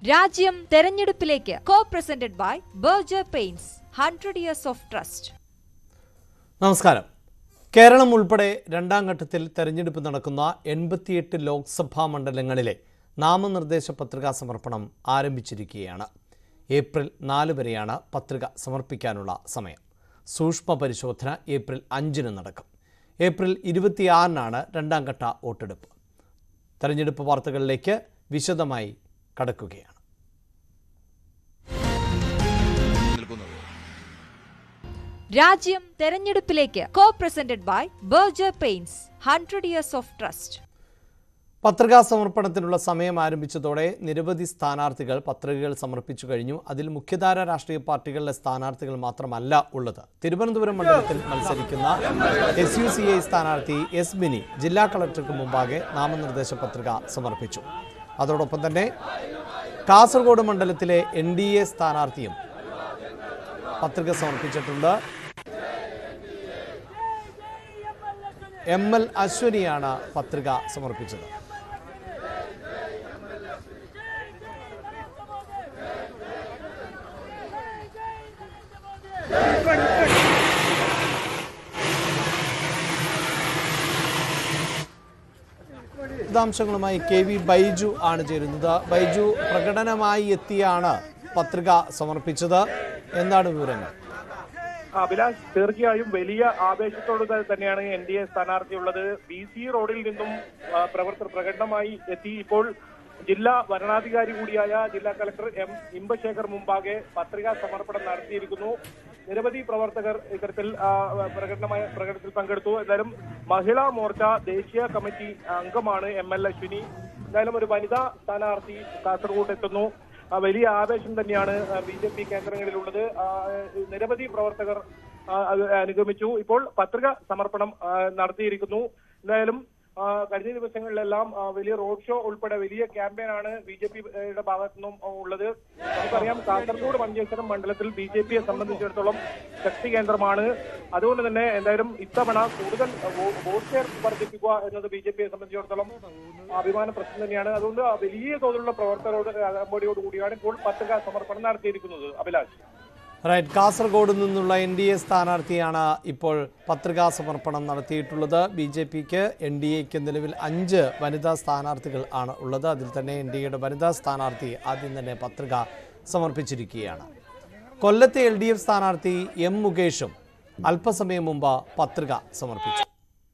രാജ്യം തെരഞ്ഞെടുപ്പിലേക്ക് co presented by Berger paints hundred years of trust നമസ്കാരം കേരളം ഉൾപ്പെടെ രണ്ടാം ഘട്ടത്തിൽ തെരഞ്ഞെടുപ്പ് നടക്കുന്ന എൺപത്തിയെട്ട് ലോക്സഭാ മണ്ഡലങ്ങളിലെ നാമനിർദ്ദേശ പത്രികാ സമർപ്പണം ആരംഭിച്ചിരിക്കുകയാണ് ഏപ്രിൽ നാല് വരെയാണ് പത്രിക സമർപ്പിക്കാനുള്ള സമയം സൂക്ഷ്മ പരിശോധന ഏപ്രിൽ അഞ്ചിന് നടക്കും ഏപ്രിൽ ഇരുപത്തിയാറിനാണ് രണ്ടാം ഘട്ട വോട്ടെടുപ്പ് തെരഞ്ഞെടുപ്പ് വാർത്തകളിലേക്ക് വിശദമായി കടക്കുകയാണ് നിൽക്കുന്നത് രാജ്യം തെരഞ്ഞെടുപ്പിലേക്ക് co presented by Berger paints hundred years of trust പത്രികാ സമർപ്പണത്തിനുള്ള സമയം ആരംഭിച്ചതോടെ നിരവധി സ്ഥാനാർത്ഥികൾ പത്രികകൾ സമർപ്പിച്ചു കഴിഞ്ഞു അതിൽ മുഖ്യധാര രാഷ്ട്രീയ പാർട്ടികളിലെ സ്ഥാനാർത്ഥികൾ മാത്രമല്ല ഉള്ളത് തിരുവനന്തപുരം മണ്ഡലത്തിൽ മത്സരിക്കുന്ന എസ് യു സി ഐ സ്ഥാനാർത്ഥി എസ് മിനി ജില്ലാ കളക്ടർക്ക് മുമ്പാകെ നാമനിർദ്ദേശ പത്രിക സമർപ്പിച്ചു അതോടൊപ്പം തന്നെ കാസർഗോഡ് മണ്ഡലത്തിലെ എൻ ഡി എ സ്ഥാനാർത്ഥിയും പത്രിക സമർപ്പിച്ചിട്ടുണ്ട് എം എൽ അശ്വനിയാണ് പത്രിക സമർപ്പിച്ചത് വിശദാംശങ്ങളുമായി കെ വി ബൈജു ആണ് ചേരുന്നത് ബൈജു പ്രകടനമായി എത്തിയാണ് പത്രിക സമർപ്പിച്ചത് എന്താണ് വിവരങ്ങൾ അഭിലാഷ് തീർച്ചയായും വലിയ ആവേശത്തോട് ത- തന്നെയാണ് എൻ ഡി എ സ്ഥാനാർത്ഥിയുള്ളത് ബി സി റോഡിൽ നിന്നും ആ, പ്രവർത്തകർ പ്രകടനമായി എത്തി ഇപ്പോൾ ജില്ലാ വരണാധികാരി കൂടിയായ ജില്ലാ കളക്ടർ എം ഇമ്പശേഖർ മുമ്പാകെ പത്രികാ സമർപ്പണം നടത്തിയിരിക്കുന്നു നിരവധി പ്രവർത്തകർ ഇത്തരത്തിൽ ആ, പ്രകടനമായ പ്രകടനത്തിൽ പങ്കെടുത്തു എന്തായാലും മഹിളാ മോർച്ച ദേശീയ കമ്മിറ്റി അംഗമാണ് എം എൽ അശ്വിനി എന്തായാലും ഒരു വനിതാ സ്ഥാനാർത്ഥി കാസർഗോഡ് എത്തുന്നു ആ, വലിയ ആവേശം തന്നെയാണ് ബി ജെ പി കേന്ദ്രങ്ങളിലുള്ളത് ആ, നിരവധി പ്രവർത്തകർ ആ, അത് അനുഗമിച്ചു ഇപ്പോൾ പത്രിക സമർപ്പണം ആ, നടത്തിയിരിക്കുന്നു എന്തായാലും ആ, കഴിഞ്ഞ ദിവസങ്ങളിലെല്ലാം ആ, വലിയ റോഡ് ഷോ ഉൾപ്പെടെ വലിയ ക്യാമ്പയിനാണ് ബി ജെ പിയുടെ ഭാഗത്തു നിന്നും ഉള്ളത് നമുക്കറിയാം കാസർഗോഡ് മഞ്ചേശ്വരം മണ്ഡലത്തിൽ ബി ജെ പിയെ സംബന്ധിച്ചിടത്തോളം ശക്തി കേന്ദ്രമാണ് അതുകൊണ്ട് തന്നെ എന്തായാലും ഇത്തവണ കൂടുതൽ വോ- വോട്ട് ഷെയർ വർദ്ധിപ്പിക്കുക എന്നത് ബി ജെ പിയെ സംബന്ധിച്ചിടത്തോളം അഭിമാന പ്രശ്നം തന്നെയാണ് അതുകൊണ്ട് ആ വലിയ തോതിലുള്ള പ്രവർത്തകരോട് അകമ്പടിയോട് കൂടിയാണ് ഇപ്പോൾ പത്രിക സമർപ്പണം നടത്തിയിരിക്കുന്നത് അഭിലാഷ് റൈറ്റ് കാസർഗോഡ് നിന്നുള്ള എൻ ഡി എ സ്ഥാനാർത്ഥിയാണ് ഇപ്പോൾ പത്രികാ സമർപ്പണം നടത്തിയിട്ടുള്ളത് ബി ജെ പിക്ക് എൻ ഡി എക്ക് നിലവിൽ അഞ്ച് വനിതാ സ്ഥാനാർത്ഥികൾ ആണ് ഉള്ളത് അതിൽ തന്നെ എൻ ഡി എയുടെ വനിതാ സ്ഥാനാർത്ഥി ആദ്യം തന്നെ പത്രിക സമർപ്പിച്ചിരിക്കുകയാണ് കൊല്ലത്തെ എൽ ഡി എഫ് സ്ഥാനാർത്ഥി എം മുകേഷും അല്പസമയം മുമ്പ് പത്രിക സമർപ്പിച്ചു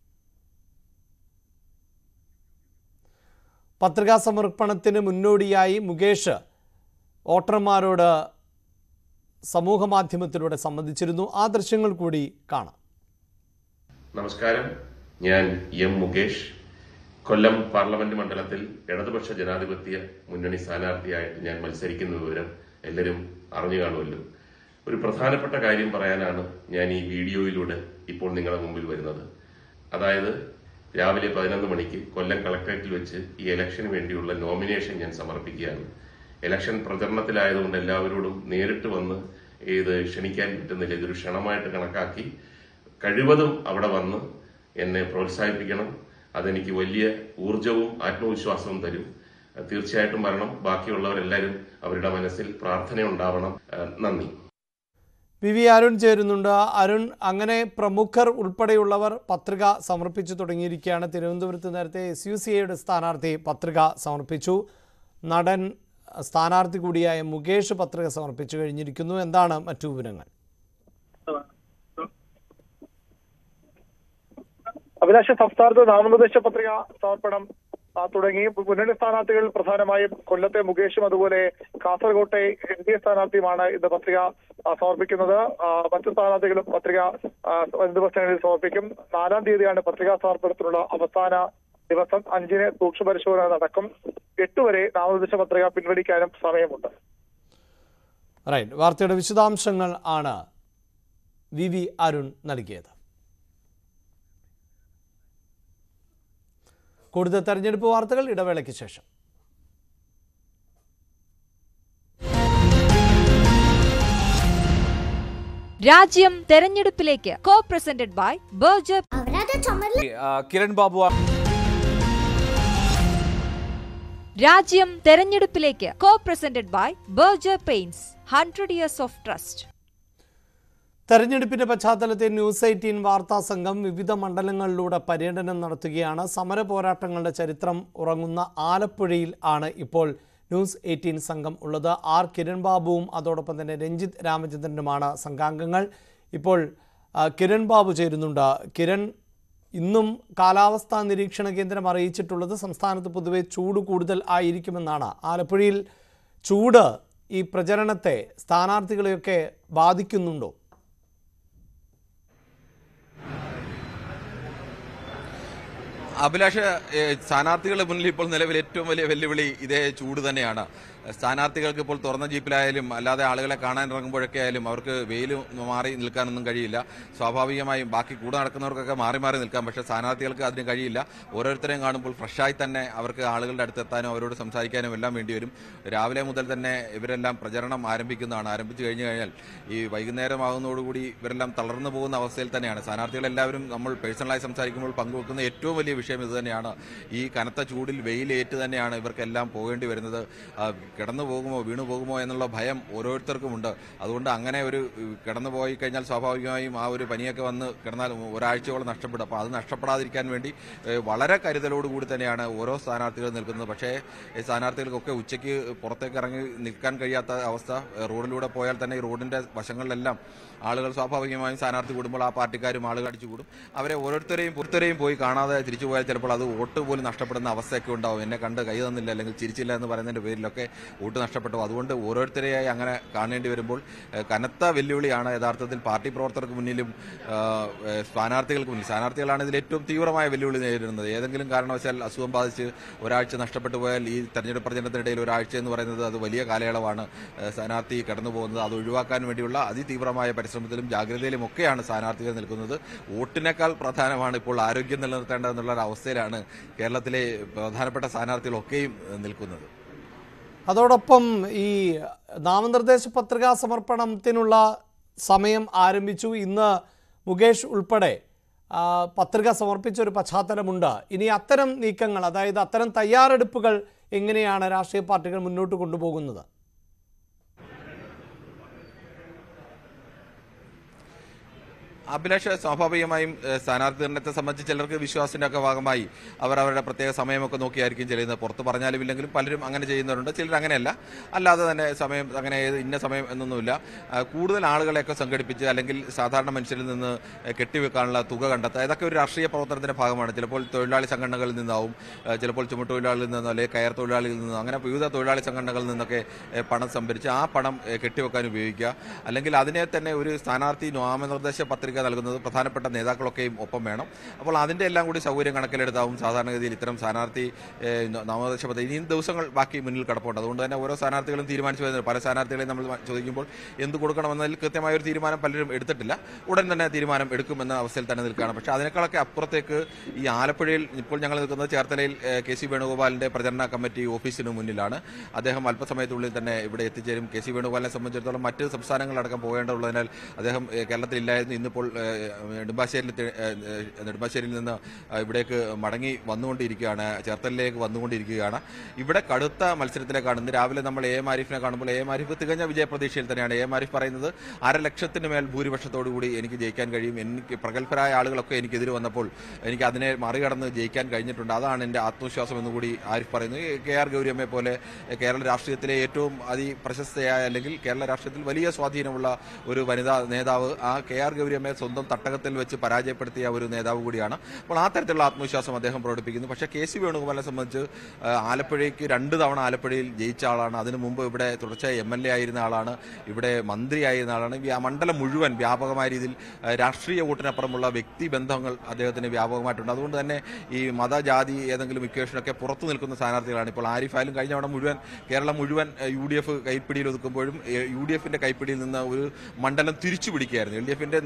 പത്രികാ സമർപ്പണത്തിന് മുന്നോടിയായി മുകേഷ് വോട്ടർമാരോട് സമൂഹ മാധ്യമത്തിലൂടെ സംബന്ധിച്ചിരുന്നു ആ ദൃശ്യങ്ങൾ കൂടി കാണാം നമസ്കാരം ഞാൻ എം മുകേഷ് കൊല്ലം പാർലമെന്റ് മണ്ഡലത്തിൽ ഇടതുപക്ഷ ജനാധിപത്യ മുന്നണി സ്ഥാനാർത്ഥിയായിട്ട് ഞാൻ മത്സരിക്കുന്ന വിവരം എല്ലാവരും അറിഞ്ഞു കാണുമല്ലോ ഒരു പ്രധാനപ്പെട്ട കാര്യം പറയാനാണ് ഞാൻ ഈ വീഡിയോയിലൂടെ ഇപ്പോൾ നിങ്ങളുടെ മുമ്പിൽ വരുന്നത് അതായത് രാവിലെ പതിനൊന്ന് മണിക്ക് കൊല്ലം കളക്ടറേറ്റിൽ വെച്ച് ഈ ഇലക്ഷന് വേണ്ടിയുള്ള നോമിനേഷൻ ഞാൻ സമർപ്പിക്കുകയാണ് ഇലക്ഷൻ പ്രചരണത്തിലായതുകൊണ്ട് എല്ലാവരോടും നേരിട്ട് വന്ന് ഇത് ക്ഷണിക്കാൻ പറ്റുന്നില്ല ഇതൊരു ക്ഷണമായിട്ട് കണക്കാക്കി കഴിവതും അവിടെ വന്ന് എന്നെ പ്രോത്സാഹിപ്പിക്കണം അതെനിക്ക് വലിയ ഊർജവും ആത്മവിശ്വാസവും തരും തീർച്ചയായിട്ടും വരണം ബാക്കിയുള്ളവരെല്ലാവരും അവരുടെ മനസ്സിൽ പ്രാർത്ഥന ഉണ്ടാവണം ഏഹ് നന്ദി വി വി അരുൺ ചേരുന്നുണ്ട് അരുൺ അങ്ങനെ പ്രമുഖർ ഉൾപ്പെടെയുള്ളവർ പത്രിക സമർപ്പിച്ചു തുടങ്ങിയിരിക്കുകയാണ് തിരുവനന്തപുരത്ത് നേരത്തെ എസ് യു സി ഐയുടെ സ്ഥാനാർത്ഥി പത്രിക സമർപ്പിച്ചു നടൻ സ്ഥാനാർത്ഥി കൂടിയായ മുകേഷ് പത്രിക സമർപ്പിച്ചു കഴിഞ്ഞിരിക്കുന്നു എന്താണ് മറ്റു വിവരങ്ങൾ അഭിലാഷ സംസ്ഥാനത്ത് നാമനിർദ്ദേശ പത്രിക സമർപ്പണം ആ, തുടങ്ങി മുന്നണി സ്ഥാനാർത്ഥികൾ പ്രധാനമായും കൊല്ലത്തെ മുകേഷും അതുപോലെ കാസർകോട്ടെ എൻ ഡി എ സ്ഥാനാർത്ഥിയുമാണ് ഇന്ന് പത്രിക ആ, സമർപ്പിക്കുന്നത് ആ, മറ്റു സ്ഥാനാർത്ഥികളും പത്രിക ആ, വരും ദിവസങ്ങളിൽ സമർപ്പിക്കും നാലാം തീയതിയാണ് പത്രികാ സമർപ്പണത്തിനുള്ള അവസാന ദിവസം അഞ്ചിന് സൂക്ഷ്മ പരിശോധന നടക്കും എട്ട് വരെ നാമനിർദ്ദേശ പത്രിക പിൻവലിക്കാനും സമയമുണ്ട് റൈറ്റ് വാർത്തയുടെ വിശദാംശങ്ങൾ ആണ് വി വി അരുൺ നൽകിയത് കൂടുതൽ തെരഞ്ഞെടുപ്പ് വാർത്തകൾ ഇടവേളയ്ക്ക് ശേഷം രാജ്യം തെരഞ്ഞെടുപ്പിലേക്ക് കോ പ്രസന്റഡ് ബൈ ബർജർ ആ, കിരൺ ബാബു രാജ്യം തെരഞ്ഞെടുപ്പിലേക്ക് co presented by Berger paints hundred years of trust തെരഞ്ഞെടുപ്പിന്റെ പശ്ചാത്തലത്തിൽ ന്യൂസ് എയ്റ്റീൻ വാർത്താ സംഘം വിവിധ മണ്ഡലങ്ങളിലൂടെ പര്യടനം നടത്തുകയാണ് സമര പോരാട്ടങ്ങളുടെ ചരിത്രം ഉറങ്ങുന്ന ആലപ്പുഴയിൽ ആണ് ഇപ്പോൾ ന്യൂസ് എയ്റ്റീൻ സംഘം ഉള്ളത് ആർ കിരൺ ബാബുവും അതോടൊപ്പം തന്നെ രഞ്ജിത്ത് രാമചന്ദ്രനുമാണ് സംഘാംഗങ്ങൾ ഇപ്പോൾ ആ, കിരൺ ബാബു ചേരുന്നുണ്ട് കിരൺ ഇന്നും കാലാവസ്ഥാ നിരീക്ഷണ കേന്ദ്രം അറിയിച്ചിട്ടുള്ളത് സംസ്ഥാനത്ത് പൊതുവെ ചൂട് കൂടുതൽ ആയിരിക്കുമെന്നാണ് ആലപ്പുഴയിൽ ചൂട് ഈ പ്രചരണത്തെ സ്ഥാനാർത്ഥികളെയൊക്കെ ബാധിക്കുന്നുണ്ടോ അഭിലാഷ് ഏഹ്, സ്ഥാനാർത്ഥികളുടെ മുന്നിൽ ഇപ്പോൾ നിലവിൽ ഏറ്റവും വലിയ വെല്ലുവിളി ഇതേ ചൂട് തന്നെയാണ് സ്ഥാനാർത്ഥികൾക്ക് ഇപ്പോൾ തുറന്ന ജീപ്പിലായാലും അല്ലാതെ ആളുകളെ കാണാൻ ഇറങ്ങുമ്പോഴൊക്കെ ആയാലും അവർക്ക് വെയിൽ മാറി നിൽക്കാനൊന്നും കഴിയില്ല സ്വാഭാവികമായും ബാക്കി കൂടെ നടക്കുന്നവർക്കൊക്കെ മാറി മാറി നിൽക്കാം പക്ഷേ സ്ഥാനാർത്ഥികൾക്ക് അതിന് കഴിയില്ല ഓരോരുത്തരെയും കാണുമ്പോൾ ഫ്രഷായി തന്നെ അവർക്ക് ആളുകളുടെ അടുത്ത് എത്താനും അവരോട് സംസാരിക്കാനും എല്ലാം വേണ്ടി വരും രാവിലെ മുതൽ തന്നെ ഇവരെല്ലാം പ്രചരണം ആരംഭിക്കുന്നതാണ് ആരംഭിച്ചു കഴിഞ്ഞു കഴിഞ്ഞാൽ ഈ വൈകുന്നേരമാകുന്നതോടുകൂടി ഇവരെല്ലാം തളർന്നു പോകുന്ന അവസ്ഥയിൽ തന്നെയാണ് സ്ഥാനാർത്ഥികളെല്ലാവരും നമ്മൾ പേഴ്സണലായി സംസാരിക്കുമ്പോൾ പങ്കുവെക്കുന്ന ഏറ്റവും വലിയ വിഷയം ഇത് തന്നെയാണ് ഈ കനത്ത ചൂടിൽ വെയിലേറ്റ് തന്നെയാണ് ഇവർക്കെല്ലാം പോകേണ്ടി വരുന്നത് ആ, കിടന്നു പോകുമോ വീണു പോകുമോ എന്നുള്ള ഭയം ഓരോരുത്തർക്കുമുണ്ട് അതുകൊണ്ട് അങ്ങനെ ഒരു ഉം, കിടന്നു പോയി കഴിഞ്ഞാൽ സ്വാഭാവികമായും ആ ഒരു പനിയൊക്കെ വന്ന് കിടന്നാൽ ഒരാഴ്ചയോളം നഷ്ടപ്പെടും അപ്പോൾ അത് നഷ്ടപ്പെടാതിരിക്കാൻ വേണ്ടി ഏഹ്, വളരെ കരുതലോടുകൂടി തന്നെയാണ് ഓരോ സ്ഥാനാർത്ഥികളും നിൽക്കുന്നത് പക്ഷേ ഈ സ്ഥാനാർത്ഥികൾക്കൊക്കെ ഉച്ചയ്ക്ക് പുറത്തേക്ക് ഇറങ്ങി നിൽക്കാൻ കഴിയാത്ത അവസ്ഥ ഏഹ്, റോഡിലൂടെ പോയാൽ തന്നെ ഈ റോഡിന്റെ വശങ്ങളിലെല്ലാം ആളുകൾ സ്വാഭാവികമായും സ്ഥാനാർത്ഥി കൂടുമ്പോൾ ആ പാർട്ടിക്കാരും ആളുകൾ അടിച്ചു കൂടും അവരെ ഓരോരുത്തരെയും ഓരോരുത്തരെയും പോയി കാണാതെ തിരിച്ചു പോയാൽ ചിലപ്പോൾ അത് വോട്ട് പോലും നഷ്ടപ്പെടുന്ന അവസ്ഥയൊക്കെ ഉണ്ടാവും എന്നെ കണ്ട് കൈ തന്നില്ല അല്ലെങ്കിൽ ചിരിച്ചില്ല എന്ന് പറയുന്നതിന്റെ പേരിലൊക്കെ വോട്ട് നഷ്ടപ്പെട്ടു അതുകൊണ്ട് ഓരോരുത്തരെയായി അങ്ങനെ കാണേണ്ടി വരുമ്പോൾ ഏഹ്, കനത്ത വെല്ലുവിളിയാണ് യഥാർത്ഥത്തിൽ പാർട്ടി പ്രവർത്തകർക്ക് മുന്നിലും ആഹ്, ഏഹ്, സ്ഥാനാർത്ഥികൾക്ക് മുന്നിൽ സ്ഥാനാർത്ഥികളാണ് ഇതിൽ ഏറ്റവും തീവ്രമായ വെല്ലുവിളി നേരിടുന്നത് ഏതെങ്കിലും കാരണവശാൽ അസുഖം ബാധിച്ച് ഒരാഴ്ച നഷ്ടപ്പെട്ടു പോയാൽ ഈ തെരഞ്ഞെടുപ്പ് പ്രചരണത്തിനിടയിൽ ഒരാഴ്ച എന്ന് പറയുന്നത് അത് വലിയ കാലയളവാണ് ഏഹ്, സ്ഥാനാർത്ഥി കടന്നു പോകുന്നത് അത് ഒഴിവാക്കാൻ വേണ്ടിയുള്ള അതിതീവ്രമായ പരിശ്രമത്തിലും ജാഗ്രതയിലും ഒക്കെയാണ് സ്ഥാനാർത്ഥികൾ നിൽക്കുന്നത് വോട്ടിനേക്കാൾ പ്രധാനമാണ് ഇപ്പോൾ ആരോഗ്യം നിലനിർത്തേണ്ടതെന്നുള്ള ഒരു അവസ്ഥയിലാണ് കേരളത്തിലെ പ്രധാനപ്പെട്ട സ്ഥാനാർത്ഥികളൊക്കെയും ഏഹ്, നിൽക്കുന്നത് അതോടൊപ്പം ഈ നാമനിർദ്ദേശ പത്രികാ സമർപ്പണത്തിനുള്ള സമയം ആരംഭിച്ചു ഇന്ന് മുകേഷ് ഉൾപ്പെടെ ആ, പത്രിക സമർപ്പിച്ച ഒരു പശ്ചാത്തലമുണ്ട് ഇനി അത്തരം നീക്കങ്ങൾ അതായത് അത്തരം തയ്യാറെടുപ്പുകൾ എങ്ങനെയാണ് രാഷ്ട്രീയ പാർട്ടികൾ മുന്നോട്ട് കൊണ്ടുപോകുന്നത് അഭിലാഷ് സ്വാഭാവികമായും ഏഹ്, സ്ഥാനാർത്ഥി നിർണയത്തെ സംബന്ധിച്ച് ചിലർക്ക് വിശ്വാസത്തിന്റെ ഒക്കെ ഭാഗമായി അവർ അവരുടെ പ്രത്യേക സമയമൊക്കെ നോക്കിയായിരിക്കും ചെയ്യുന്നത് പുറത്ത് പറഞ്ഞാലും ഇല്ലെങ്കിലും പലരും അങ്ങനെ ചെയ്യുന്നവരുണ്ട് ചിലർ അങ്ങനെയല്ല അല്ലാതെ തന്നെ സമയം അങ്ങനെ ഏത് ഇന്ന സമയം എന്നൊന്നുമില്ല ആ, കൂടുതൽ ആളുകളെയൊക്കെ സംഘടിപ്പിച്ച് അല്ലെങ്കിൽ സാധാരണ മനുഷ്യരിൽ നിന്ന് ഏഹ്, കെട്ടിവെക്കാനുള്ള തുക കണ്ടെത്തുക ഇതൊക്കെ ഒരു രാഷ്ട്രീയ പ്രവർത്തനത്തിന്റെ ഭാഗമാണ് ചിലപ്പോൾ തൊഴിലാളി സംഘടനകളിൽ നിന്നാവും ഏഹ്, ചിലപ്പോൾ ചുമട്ടുതൊഴിലാളികളിൽ നിന്നോ അല്ലെങ്കിൽ കയർ തൊഴിലാളികളിൽ നിന്നോ അങ്ങനെ വിവിധ തൊഴിലാളി സംഘടനകളിൽ നിന്നൊക്കെ ഏഹ്, പണം സംഭരിച്ച് ആ പണം ഏഹ്, കെട്ടിവെക്കാൻ ഉപയോഗിക്കുക അല്ലെങ്കിൽ അതിനെ തന്നെ ഒരു സ്ഥാനാർത്ഥി നാമനിർദ്ദേശ പത്രിക നൽകുന്നത് പ്രധാനപ്പെട്ട നേതാക്കളൊക്കെയും ഒപ്പം വേണം അപ്പോൾ അതിന്റെ എല്ലാം കൂടി സൗകര്യം കണക്കിലെടുത്താവും സാധാരണഗതിയിൽ ഇത്തരം സ്ഥാനാർത്ഥി ഏഹ്, ന- നാമനിർദ്ദേശ പത്രിക ഇനിയും ദിവസങ്ങൾ ബാക്കി മുന്നിൽ കിടപ്പുണ്ട് അതുകൊണ്ട് തന്നെ ഓരോ സ്ഥാനാർത്ഥികളും തീരുമാനിച്ചു വരുന്നത് പല സ്ഥാനാർത്ഥികളെയും നമ്മൾ ചോദിക്കുമ്പോൾ എന്ത് കൊടുക്കണമെന്നതിൽ കൃത്യമായ ഒരു തീരുമാനം പലരും എടുത്തിട്ടില്ല ഉടൻ തന്നെ തീരുമാനം എടുക്കുമെന്ന അവസ്ഥയിൽ തന്നെ നിൽക്കുകയാണ് പക്ഷേ അതിനേക്കാളൊക്കെ അപ്പുറത്തേക്ക് ഈ ആലപ്പുഴയിൽ ഇപ്പോൾ ഞങ്ങൾ നിൽക്കുന്നത് ചേർത്തലയിൽ ഏഹ്, കെ സി വേണുഗോപാലിന്റെ പ്രചരണ കമ്മിറ്റി ഓഫീസിന് മുന്നിലാണ് അദ്ദേഹം അല്പസമയത്തുള്ളിൽ തന്നെ ഇവിടെ എത്തിച്ചേരും കെ സി വേണുഗോപാലിനെ സംബന്ധിച്ചിടത്തോളം മറ്റ് സംസ്ഥാനങ്ങളടക്കം പോകേണ്ടതുള്ളതിനാൽ അദ്ദേഹം ഏഹ്, കേരളത്തിലില്ലായിരുന്നു ഇന്നിപ്പോൾ ഏഹ്, നെടുമ്പാശ്ശേരിയിൽ തി- ഏഹ്, ഏഹ്, നെടുമ്പാശ്ശേരിയിൽ നിന്ന് ഏഹ്, ഇവിടേക്ക് മടങ്ങി വന്നുകൊണ്ടിരിക്കുകയാണ് ചേർത്തലിലേക്ക് വന്നുകൊണ്ടിരിക്കുകയാണ് ഇവിടെ കടുത്ത മത്സരത്തിലേക്കാണ് ഇന്ന് രാവിലെ നമ്മൾ എ എം ആരിഫിനെ കാണുമ്പോൾ എ എം ആരിഫ് തികഞ്ഞ വിജയപ്രതീക്ഷയിൽ തന്നെയാണ് എ എം ആരിഫ് പറയുന്നത് അര ലക്ഷത്തിന് മേൽ ഭൂരിപക്ഷത്തോടു കൂടി എനിക്ക് ജയിക്കാൻ കഴിയും എനിക്ക് പ്രഗത്ഭരായ ആളുകളൊക്കെ എനിക്കെതിരെ വന്നപ്പോൾ എനിക്ക് അതിനെ മറികടന്ന് ജയിക്കാൻ കഴിഞ്ഞിട്ടുണ്ട് അതാണ് എൻ്റെ ആത്മവിശ്വാസം എന്നുകൂടി ആരിഫ് പറയുന്നു ഈ കെ ആർ ഗൗരിയമ്മയെ പോലെ കേരള രാഷ്ട്രീയത്തിലെ ഏറ്റവും അതിപ്രശസ്തയായ അല്ലെങ്കിൽ കേരള രാഷ്ട്രീയത്തിൽ വലിയ സ്വാധീനമുള്ള ഒരു വനിതാ നേതാവ് ആ കെ ആർ ഗൗരിയമ്മയെ സ്വന്തം തട്ടകത്തിൽ വെച്ച് പരാജയപ്പെടുത്തിയ ഒരു നേതാവ് കൂടിയാണ് അപ്പോൾ ആ തരത്തിലുള്ള ആത്മവിശ്വാസം അദ്ദേഹം പ്രകടിപ്പിക്കുന്നു പക്ഷേ കെ സി വേണുഗോപാലിനെ സംബന്ധിച്ച് ആ, ആലപ്പുഴയ്ക്ക് രണ്ട് തവണ ആലപ്പുഴയിൽ ജയിച്ച ആളാണ് അതിനു മുമ്പ് ഇവിടെ തുടർച്ചയായി എം എൽ എ ആയിരുന്ന ആളാണ് ഇവിടെ മന്ത്രിയായിരുന്ന ആളാണ് ഈ ആ മണ്ഡലം മുഴുവൻ വ്യാപകമായ രീതിയിൽ ആ, രാഷ്ട്രീയ വോട്ടിനപ്പുറമുള്ള വ്യക്തിബന്ധങ്ങൾ അദ്ദേഹത്തിന് വ്യാപകമായിട്ടുണ്ട് അതുകൊണ്ട് തന്നെ ഈ മതജാതി ഏതെങ്കിലും ഇക്വേഷനൊക്കെ പുറത്തു നിൽക്കുന്ന സ്ഥാനാർത്ഥികളാണ് ഇപ്പോൾ ആരിഫായാലും കഴിഞ്ഞ തവണ മുഴുവൻ കേരളം മുഴുവൻ യു ഡി എഫ് കൈപ്പിടിയിൽ ഒതുക്കുമ്പോഴും യു ഡി എഫിന്റെ കൈപ്പിടിയിൽ നിന്ന് ഒരു മണ്ഡലം തിരിച്ചു പിടിക്കുകയായിരുന്നു എൽ ഡി എഫിന്റെ നെടുങ്കോട്ട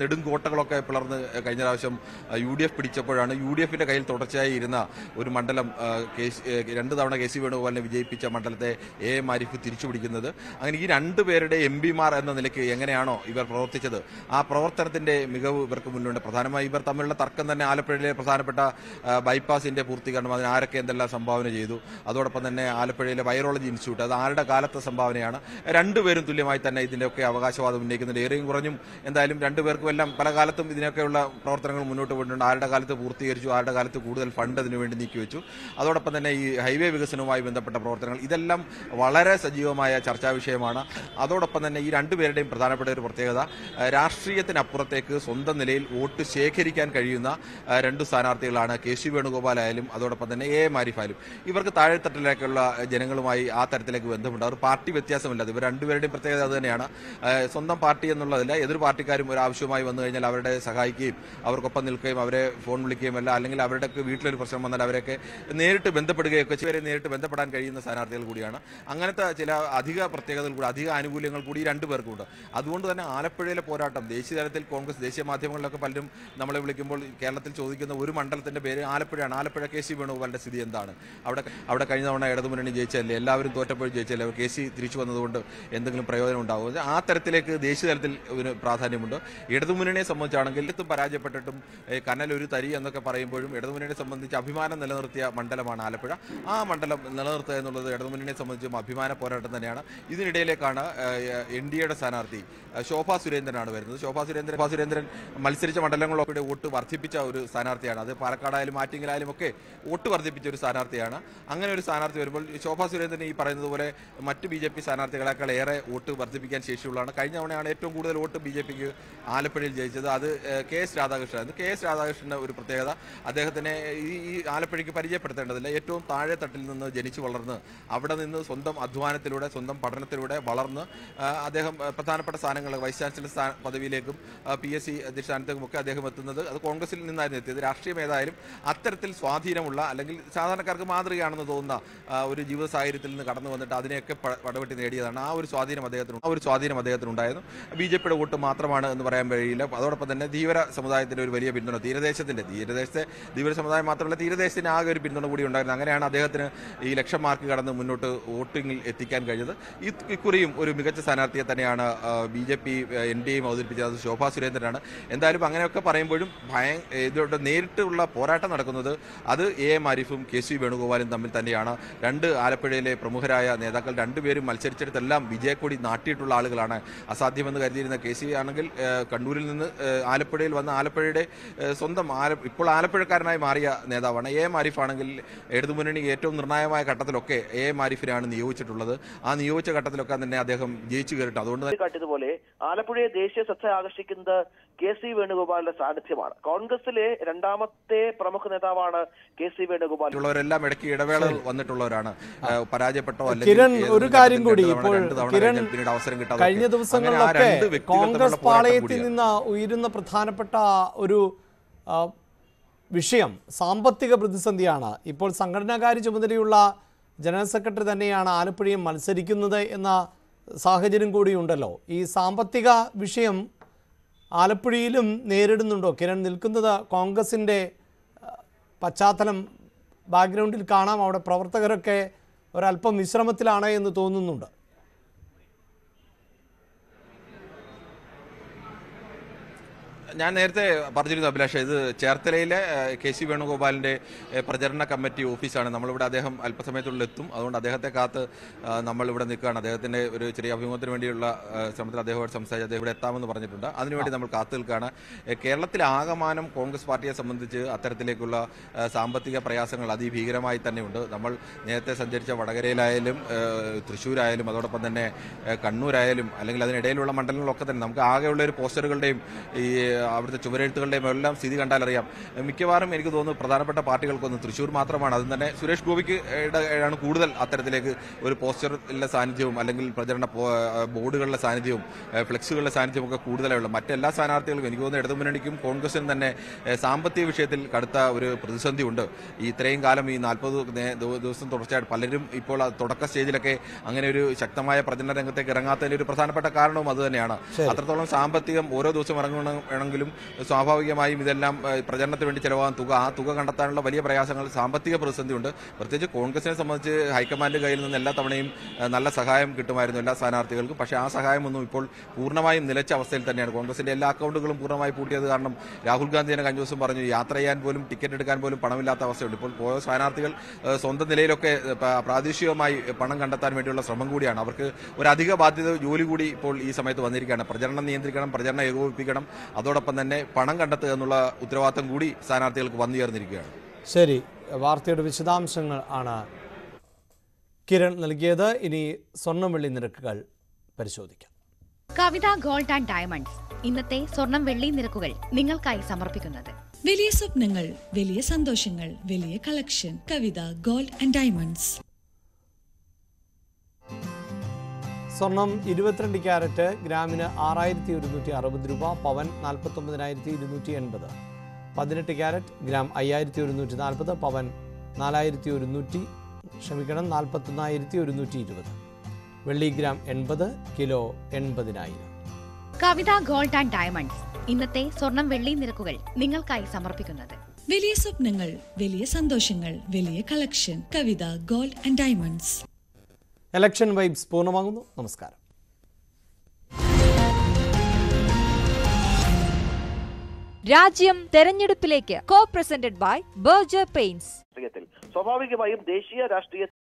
കോട്ടകളൊക്കെ പിളർന്ന് കഴിഞ്ഞ പ്രാവശ്യം യു ഡി എഫ് പിടിച്ചപ്പോഴാണ് യു ഡി എഫിന്റെ കയ്യിൽ തുടർച്ചയായി ഇരുന്ന ഒരു മണ്ഡലം ആ, കെ സി- ഏ, രണ്ട് തവണ കെ സി വേണുഗോപാലിനെ വിജയിപ്പിച്ച മണ്ഡലത്തെ എ എം ആരിഫ് തിരിച്ചു പിടിക്കുന്നത് അങ്ങനെ ഈ രണ്ടുപേരുടെ എം പിമാർ എന്ന നിലയ്ക്ക് എങ്ങനെയാണോ ഇവർ പ്രവർത്തിച്ചത് ആ പ്രവർത്തനത്തിന്റെ മികവ് ഇവർക്ക് മുന്നിലുണ്ട് പ്രധാനമായി ഇവർ തമ്മിലുള്ള തർക്കം തന്നെ ആലപ്പുഴയിലെ പ്രധാനപ്പെട്ട ആ, ബൈപ്പാസിന്റെ പൂർത്തീകരണം അതിന് ആരൊക്കെ എന്തെല്ലാം സംഭാവന ചെയ്തു അതോടൊപ്പം തന്നെ ആലപ്പുഴയിലെ വൈറോളജി ഇൻസ്റ്റിറ്റ്യൂട്ട് അത് ആരുടെ കാലത്തെ സംഭാവനയാണ് രണ്ടുപേരും തുല്യമായി തന്നെ ഇതിന്റെയൊക്കെ അവകാശവാദം ഉന്നയിക്കുന്നുണ്ട് ഏറെയും കുറഞ്ഞും എന്തായാലും രണ്ടുപേർക്കും എല്ലാം പല കാലത്തും ഇതിനൊക്കെയുള്ള പ്രവർത്തനങ്ങൾ മുന്നോട്ട് പോയിട്ടുണ്ട് ആരുടെ കാലത്ത് പൂർത്തീകരിച്ചു ആരുടെ കാലത്ത് കൂടുതൽ ഫണ്ട് അതിനു വേണ്ടി നീക്കിവെച്ചു അതോടൊപ്പം തന്നെ ഈ ഹൈവേ വികസനവുമായി ബന്ധപ്പെട്ട പ്രവർത്തനങ്ങൾ ഇതെല്ലാം വളരെ സജീവമായ ചർച്ചാ വിഷയമാണ് അതോടൊപ്പം തന്നെ ഈ രണ്ടുപേരുടെയും പ്രധാനപ്പെട്ട ഒരു പ്രത്യേകത ആ, രാഷ്ട്രീയത്തിനപ്പുറത്തേക്ക് സ്വന്തം നിലയിൽ വോട്ട് ശേഖരിക്കാൻ കഴിയുന്ന ആ, രണ്ട് സ്ഥാനാർത്ഥികളാണ് കെ സി വേണുഗോപാലായാലും അതോടൊപ്പം തന്നെ എ എം ആരിഫായാലും ഇവർക്ക് താഴെത്തട്ടിലേക്കുള്ള ജനങ്ങളുമായി ആ തരത്തിലേക്ക് ബന്ധമുണ്ട് അവർ പാർട്ടി വ്യത്യാസമില്ല ഇവർ രണ്ടുപേരുടെയും പ്രത്യേകത അത് തന്നെയാണ് ആ, സ്വന്തം പാർട്ടി എന്നുള്ളതില്ല എതിർ പാർട്ടിക്കാരും ഒരു ആവശ്യമായി വന്നു കഴിഞ്ഞാൽ അവരുടെ സഹായിക്കുകയും അവർക്കൊപ്പം നിൽക്കുകയും അവരെ ഫോൺ വിളിക്കുകയും അല്ല അല്ലെങ്കിൽ അവരുടെ വീട്ടിലൊരു പ്രശ്നം വന്നാൽ അവരെയൊക്കെ നേരിട്ട് ബന്ധപ്പെടുകയൊക്കെ ചിലരെ നേരിട്ട് ബന്ധപ്പെടാൻ കഴിയുന്ന സ്ഥാനാർത്ഥികൾ കൂടിയാണ് അങ്ങനത്തെ ചില അധിക പ്രത്യേകതകൾ കൂടി അധിക ആനുകൂല്യങ്ങൾ കൂടി ഈ രണ്ടു പേർക്കുണ്ട് അതുകൊണ്ട് തന്നെ ആലപ്പുഴയിലെ പോരാട്ടം ദേശീയ തലത്തിൽ കോൺഗ്രസ് ദേശീയ മാധ്യമങ്ങളിലൊക്കെ പലരും നമ്മളെ വിളിക്കുമ്പോൾ കേരളത്തിൽ ചോദിക്കുന്ന ഒരു മണ്ഡലത്തിന്റെ പേര് ആലപ്പുഴയാണ് ആലപ്പുഴ കെ സി വേണുഗോപാലിന്റെ സ്ഥിതി എന്താണ് അവിടെ അവിടെ കഴിഞ്ഞ തവണ ഇടതുമുന്നണി ജയിച്ചല്ലേ എല്ലാവരും തോറ്റപ്പോൾ ജയിച്ചല്ലേ കെ സി തിരിച്ചു വന്നതുകൊണ്ട് എന്തെങ്കിലും പ്രയോജനം ഉണ്ടാവും ആ തരത്തിലേക്ക് ദേശീയ തലത്തിൽ ഒരു പ്രാധാന്യമുണ്ട് ഇടതുമുന്നണിയെ സംബന്ധിച്ചാണെങ്കിൽ ഇത്തും പരാജയപ്പെട്ടിട്ടും ഏ, കനൽ ഒരു തരി എന്നൊക്കെ പറയുമ്പോഴും ഇടതുമുന്നണിയെ സംബന്ധിച്ച് അഭിമാനം നിലനിർത്തിയ മണ്ഡലമാണ് ആലപ്പുഴ ആ മണ്ഡലം നിലനിർത്തുക എന്നുള്ളത് ഇടതുമുന്നണിയെ സംബന്ധിച്ചും അഭിമാന പോരാട്ടം തന്നെയാണ് ഇതിനിടയിലേക്കാണ് എൻ ഡി എയുടെ സ്ഥാനാർത്ഥി ആ, ശോഭാ സുരേന്ദ്രനാണ് വരുന്നത് ശോഭാ സുരേന്ദ്രൻ ശോഭാ സുരേന്ദ്രൻ മത്സരിച്ച മണ്ഡലങ്ങളൊക്കെ വോട്ട് വർദ്ധിപ്പിച്ച ഒരു സ്ഥാനാർത്ഥിയാണ് അത് പാലക്കാടായാലും ആറ്റിങ്ങലായാലും ഒക്കെ വോട്ട് വർദ്ധിപ്പിച്ച ഒരു സ്ഥാനാർത്ഥിയാണ് അങ്ങനെ ഒരു സ്ഥാനാർത്ഥി വരുമ്പോൾ ശോഭാ സുരേന്ദ്രൻ ഈ പറയുന്നത് പോലെ മറ്റ് ബി ജെ പി സ്ഥാനാർത്ഥികളെക്കാൾ ഏറെ വോട്ട് വർദ്ധിപ്പിക്കാൻ ശേഷിയുള്ളതാണ് കഴിഞ്ഞ തവണയാണ് ഏറ്റവും കൂടുതൽ വോട്ട് ബി ജെ പിക്ക് ആലപ്പുഴയിൽ ജയിച്ചത് അത് ഏഹ്, K S Radhakrishnan K S രാധാകൃഷ്ണന്റെ ഒരു പ്രത്യേകത അദ്ദേഹത്തിനെ ഈ ഈ ആലപ്പുഴയ്ക്ക് പരിചയപ്പെടുത്തേണ്ടതില്ല ഏറ്റവും താഴെ തട്ടിൽ നിന്ന് ജനിച്ചു വളർന്ന് അവിടെ നിന്ന് സ്വന്തം അധ്വാനത്തിലൂടെ സ്വന്തം പഠനത്തിലൂടെ വളർന്ന് ആ, അദ്ദേഹം ആ, പ്രധാനപ്പെട്ട സ്ഥാനങ്ങൾ വൈസ് ചാൻസലർ സ്ഥാന- പദവിയിലേക്കും പി എസ് സി അധ്യക്ഷസ്ഥാനത്തേക്കും ഒക്കെ അദ്ദേഹം എത്തുന്നത് അത് കോൺഗ്രസിൽ നിന്നായിരുന്നു എത്തിയത് രാഷ്ട്രീയം ഏതായാലും അത്തരത്തിൽ സ്വാധീനമുള്ള അല്ലെങ്കിൽ സാധാരണക്കാർക്ക് മാതൃകയാണെന്ന് തോന്നുന്ന ആ, ഒരു ജീവിത സാഹചര്യത്തിൽ നിന്ന് കടന്നു വന്നിട്ട് അതിനെയൊക്കെ പ- പടവെട്ടി നേടിയതാണ് ആ ഒരു സ്വാധീനം അദ്ദേഹത്തിന് ആ ഒരു സ്വാധീനം അദ്ദേഹത്തിന് ഉണ്ടായിരുന്നു ബി ജെ പിയുടെ വോട്ട് മാത്രമാണ് എന്ന് പറയാൻ കഴിയില്ല അതോടൊപ്പം തന്നെ ധീവര സമുദായത്തിന്റെ ഒരു വലിയ പിന്തുണ തീരദേശത്തിന്റെ തീരദേശത്തെ ധീവര സമുദായം മാത്രമല്ല തീരദേശത്തിന് ആകെ ഒരു പിന്തുണ കൂടി ഉണ്ടായിരുന്നു അങ്ങനെയാണ് അദ്ദേഹത്തിന് ഈ ലക്ഷം മാർക്ക് കടന്ന് മുന്നോട്ട് വോട്ടിങ്ങിൽ എത്തിക്കാൻ കഴിഞ്ഞത് ഈ ഇക്കുറിയും ഒരു മികച്ച സ്ഥാനാർത്ഥിയെ തന്നെയാണ് B J P N D എയും അവതരിപ്പിച്ചത് അത് ശോഭാ സുരേന്ദ്രനാണ് എന്തായാലും അങ്ങനെയൊക്കെ പറയുമ്പോഴും ഭയ ഇതോട്ട് നേരിട്ടുള്ള പോരാട്ടം നടക്കുന്നത് അത് എ എം ആരിഫും കെ സി വേണുഗോപാലും തമ്മിൽ തന്നെയാണ് രണ്ട് ആലപ്പുഴയിലെ പ്രമുഖരായ നേതാക്കൾ രണ്ടുപേരും മത്സരിച്ചിടത്തെല്ലാം വിജയക്കൊടി നാട്ടിയിട്ടുള്ള ആളുകളാണ് അസാധ്യമെന്ന് കരുതിയിരുന്ന കെ സി ആണെങ്കിൽ ഏഹ്, കണ്ണൂരിൽ നിന്ന് ഏഹ്, ആലപ്പുഴയിൽ വന്ന ആലപ്പുഴയുടെ ഏഹ്, സ്വന്തം ആല ഇപ്പോൾ ആലപ്പുഴക്കാരനായി മാറിയ നേതാവാണ് എ എം ആരിഫ് ആണെങ്കിൽ ഇടതുമുന്നണി ഏറ്റവും നിർണായകമായ ഘട്ടത്തിലൊക്കെ എ എം ആരിഫിനാണ് നിയോഗിച്ചിട്ടുള്ളത് ആ നിയോഗിച്ച ഘട്ടത്തിലൊക്കെ തന്നെ അദ്ദേഹം ജയിച്ചു കയറിയിട്ട് അതുകൊണ്ട് തന്നെ കാട്ടിയതുപോലെ ആലപ്പുഴയെ ദേശീയ ശ്രദ്ധ ആകർഷിക്കുന്നത് കെ സി വേണുഗോപാലിന്റെ സാന്നിധ്യമാണ് കോൺഗ്രസിലെ രണ്ടാമത്തെ പ്രമുഖ നേതാവാണ് കെ സി വേണുഗോപാൽ മറ്റുള്ളവരെല്ലാം ഇടയ്ക്ക് ഇടവേളകൾ വന്നിട്ടുള്ളവരാണ് ഏഹ് പരാജയപ്പെട്ടോ കിരൺ, ഏത് ഒരു കാര്യം ഘട്ടത്തിൽ കൂടി രണ്ട് തവണ, ഇപ്പോൾ രണ്ട് തവണ കിരൺ കഴിഞ്ഞാൽ പിന്നീട് അവസരം കിട്ടാതെ കഴിഞ്ഞ ഒക്കെ. അങ്ങനെ ആ ദിവസങ്ങളിലൊക്കെ രണ്ട് വ്യക്തികൾ കോൺഗ്രസ് തമ്മിലുള്ള പോരാട്ടം പാളയത്തിൽ കൂടിയാണ്. നിന്ന് ഉയരുന്ന പ്രധാനപ്പെട്ട ഒരു ആ, വിഷയം സാമ്പത്തിക പ്രതിസന്ധിയാണ് ഇപ്പോൾ സംഘടനാകാര്യ ചുമതലയുള്ള ജനറൽ സെക്രട്ടറി തന്നെയാണ് ആലപ്പുഴയും മത്സരിക്കുന്നത് എന്ന സാഹചര്യം കൂടിയുണ്ടല്ലോ ഈ സാമ്പത്തിക വിഷയം ആലപ്പുഴയിലും നേരിടുന്നുണ്ടോ കിരൺ നിൽക്കുന്നത് കോൺഗ്രസിൻ്റെ ആ, പശ്ചാത്തലം ബാക്ക്ഗ്രൗണ്ടിൽ കാണാം അവിടെ പ്രവർത്തകരൊക്കെ ഒരല്പം വിശ്രമത്തിലാണ് എന്ന് തോന്നുന്നുണ്ട് ഞാൻ നേരത്തെ പറഞ്ഞിരുന്നു അഭിലാഷ ഇത് ചേർത്തലയിലെ ഏഹ്, കെ സി വേണുഗോപാലിന്റെ ഏഹ്, പ്രചരണ കമ്മിറ്റി ഓഫീസാണ് നമ്മളിവിടെ അദ്ദേഹം അല്പസമയത്തുള്ളിൽ എത്തും അതുകൊണ്ട് അദ്ദേഹത്തെ കാത്ത് ആ, നമ്മളിവിടെ നിൽക്കുകയാണ് അദ്ദേഹത്തിന്റെ ഒരു ചെറിയ അഭിമുഖത്തിന് വേണ്ടിയുള്ള ആ, ശ്രമത്തിൽ അദ്ദേഹത്തോട് സംസാരിച്ച് അദ്ദേഹം ഇവിടെ എത്താമെന്ന് പറഞ്ഞിട്ടുണ്ട് അതിനുവേണ്ടി നമ്മൾ കാത്തു നിൽക്കുകയാണ് ഏഹ്, കേരളത്തിലെ ആകമാനം കോൺഗ്രസ് പാർട്ടിയെ സംബന്ധിച്ച് അത്തരത്തിലേക്കുള്ള ആ, സാമ്പത്തിക പ്രയാസങ്ങൾ അതിഭീകരമായി തന്നെയുണ്ട് നമ്മൾ നേരത്തെ സഞ്ചരിച്ച വടകരയിലായാലും ഏഹ്, തൃശ്ശൂരായാലും അതോടൊപ്പം തന്നെ ഏഹ്, കണ്ണൂരായാലും അല്ലെങ്കിൽ അതിനിടയിലുള്ള മണ്ഡലങ്ങളൊക്കെ തന്നെ നമുക്ക് ആകെയുള്ള ഒരു പോസ്റ്ററുകളുടെയും ഈ അവിടുത്തെ ചുവരെഴുത്തുകളുടെയും എല്ലാം സ്ഥിതി കണ്ടാൽ അറിയാം മിക്കവാറും എനിക്ക് തോന്നുന്നു പ്രധാനപ്പെട്ട പാർട്ടികൾക്കൊന്നും തൃശ്ശൂർ മാത്രമാണ് അതും തന്നെ സുരേഷ് ഗോപിക്ക് ഇട- ആണ് കൂടുതൽ അത്തരത്തിലേക്ക് ഒരു പോസ്റ്ററിലെ സാന്നിധ്യവും അല്ലെങ്കിൽ പ്രചരണ പോ- ബോർഡുകളുടെ സാന്നിധ്യവും ഏഹ്, ഫ്ലെക്സുകളുടെ സാന്നിധ്യവും ഒക്കെ കൂടുതലേ ഉള്ളൂ മറ്റെല്ലാ സ്ഥാനാർത്ഥികളും എനിക്ക് തോന്നുന്നു ഇടതുമുന്നണിക്കും കോൺഗ്രസിനും തന്നെ ഏഹ്, സാമ്പത്തിക വിഷയത്തിൽ കടുത്ത ഒരു പ്രതിസന്ധി ഉണ്ട് ഈ ഇത്രയും കാലം ഈ നാൽപ്പത് ദിവസം തുടർച്ചയായിട്ട് പലരും ഇപ്പോൾ ആ തുടക്ക സ്റ്റേജിലൊക്കെ അങ്ങനെ ഒരു ശക്തമായ പ്രചരണ രംഗത്തേക്ക് ഇറങ്ങാത്തതിന്റെ ഒരു പ്രധാനപ്പെട്ട കാരണവും അത് തന്നെയാണ് അത്രത്തോളം സാമ്പത്തികം ഓരോ ദിവസം ഇറങ്ങണമെങ്കിൽ കിട്ടുമെങ്കിലും സ്വാഭാവികമായും ഇതെല്ലാം ഏഹ്, പ്രചരണത്തിന് വേണ്ടി ചെലവാകുന്ന തുക ആ തുക കണ്ടെത്താനുള്ള വലിയ പ്രയാസങ്ങൾ സാമ്പത്തിക പ്രതിസന്ധിയുണ്ട് പ്രത്യേകിച്ച് കോൺഗ്രസിനെ സംബന്ധിച്ച് ഹൈക്കമാൻഡ് കയ്യിൽ നിന്ന് എല്ലാ തവണയും ഏഹ്, നല്ല സഹായം കിട്ടുമായിരുന്നു എല്ലാ സ്ഥാനാർത്ഥികൾക്കും പക്ഷേ ആ സഹായമൊന്നും ഇപ്പോൾ പൂർണ്ണമായും നിലച്ച അവസ്ഥയിൽ തന്നെയാണ് കോൺഗ്രസിന്റെ എല്ലാ അക്കൗണ്ടുകളും പൂർണ്ണമായി പൂട്ടിയത് കാരണം രാഹുൽ ഗാന്ധി തന്നെ കഴിഞ്ഞ ദിവസം പറഞ്ഞു യാത്ര ചെയ്യാൻ പോലും ടിക്കറ്റ് എടുക്കാൻ പോലും പണമില്ലാത്ത അവസ്ഥയുണ്ട് ഇപ്പോൾ പോയ സ്ഥാനാർത്ഥികൾ ഏഹ്, സ്വന്തം നിലയിലൊക്കെ ഏഹ്, പ- പ്രാദേശികമായി പണം കണ്ടെത്താൻ വേണ്ടിയുള്ള ശ്രമം കൂടിയാണ് അവർക്ക് ഒരു അധിക ബാധ്യത ജോലി കൂടി ഇപ്പോൾ ഈ സമയത്ത് വന്നിരിക്കുകയാണ് പ്രചരണം നിയന്ത്രിക്കണം പ്രചരണം ഏകോപിപ്പിക്കണം അതോടൊപ്പം തന്നെ പണം കണ്ടെത്തുക എന്നുള്ള ഉത്തരവാദിത്തം കൂടി സ്ഥാനാർത്ഥികൾക്ക് വന്നു ചേർന്നിരിക്കുകയാണ് ശരി വാർത്തയുടെ വിശദാംശങ്ങൾ ആണ് കിരൺ നൽകിയത് ഇനി സ്വർണ്ണം വെള്ളി നിരക്കുകൾ പരിശോധിക്കാം കവിത ഗോൾഡ് ആൻഡ് ഡയമണ്ട്സ് ഇന്നത്തെ സ്വർണം വെള്ളി നിരക്കുകൾ നിങ്ങൾക്കായി സമർപ്പിക്കുന്നത് വലിയ സ്വപ്നങ്ങൾ വലിയ സന്തോഷങ്ങൾ വലിയ collection Kavitha gold and diamonds സ്വർണം ഇരുപത്തിരണ്ട് ക്യാരറ്റ് ഗ്രാമിന് ആറായിരത്തി ഒരുന്നൂറ്റി അറുപത് രൂപ പവൻ നാൽപ്പത്തൊമ്പതിനായിരത്തി ഇരുന്നൂറ്റി എൺപത് പതിനെട്ട് ക്യാരറ്റ് ഗ്രാം അയ്യായിരത്തി ഒരുന്നൂറ്റി നാൽപ്പത് പവൻ നാലായിരത്തി ഒരുന്നൂറ്റി ക്ഷമിക്കണം നാൽപ്പത്തൊന്നായിരത്തി ഒരുന്നൂറ്റി ഇരുപത് വെള്ളി ഗ്രാം എൺപത് കിലോ എൺപതിനായിരം കവിത ഗോൾഡ് ആൻഡ് ഡയമണ്ട്സ് ഇന്നത്തെ സ്വർണം വെള്ളി നിരക്കുകൾ നിങ്ങൾക്കായി സമർപ്പിക്കുന്നത് വലിയ സ്വപ്നങ്ങൾ വലിയ സന്തോഷങ്ങൾ വലിയ collection Kavitha gold and diamonds election vibes പൂർണ്ണമാകുന്നു നമസ്കാരം രാജ്യം തെരഞ്ഞെടുപ്പിലേക്ക് co presented by Berger paints രാഷ്ട്രീയത്തിൽ സ്വാഭാവികമായും ദേശീയ രാഷ്ട്രീയ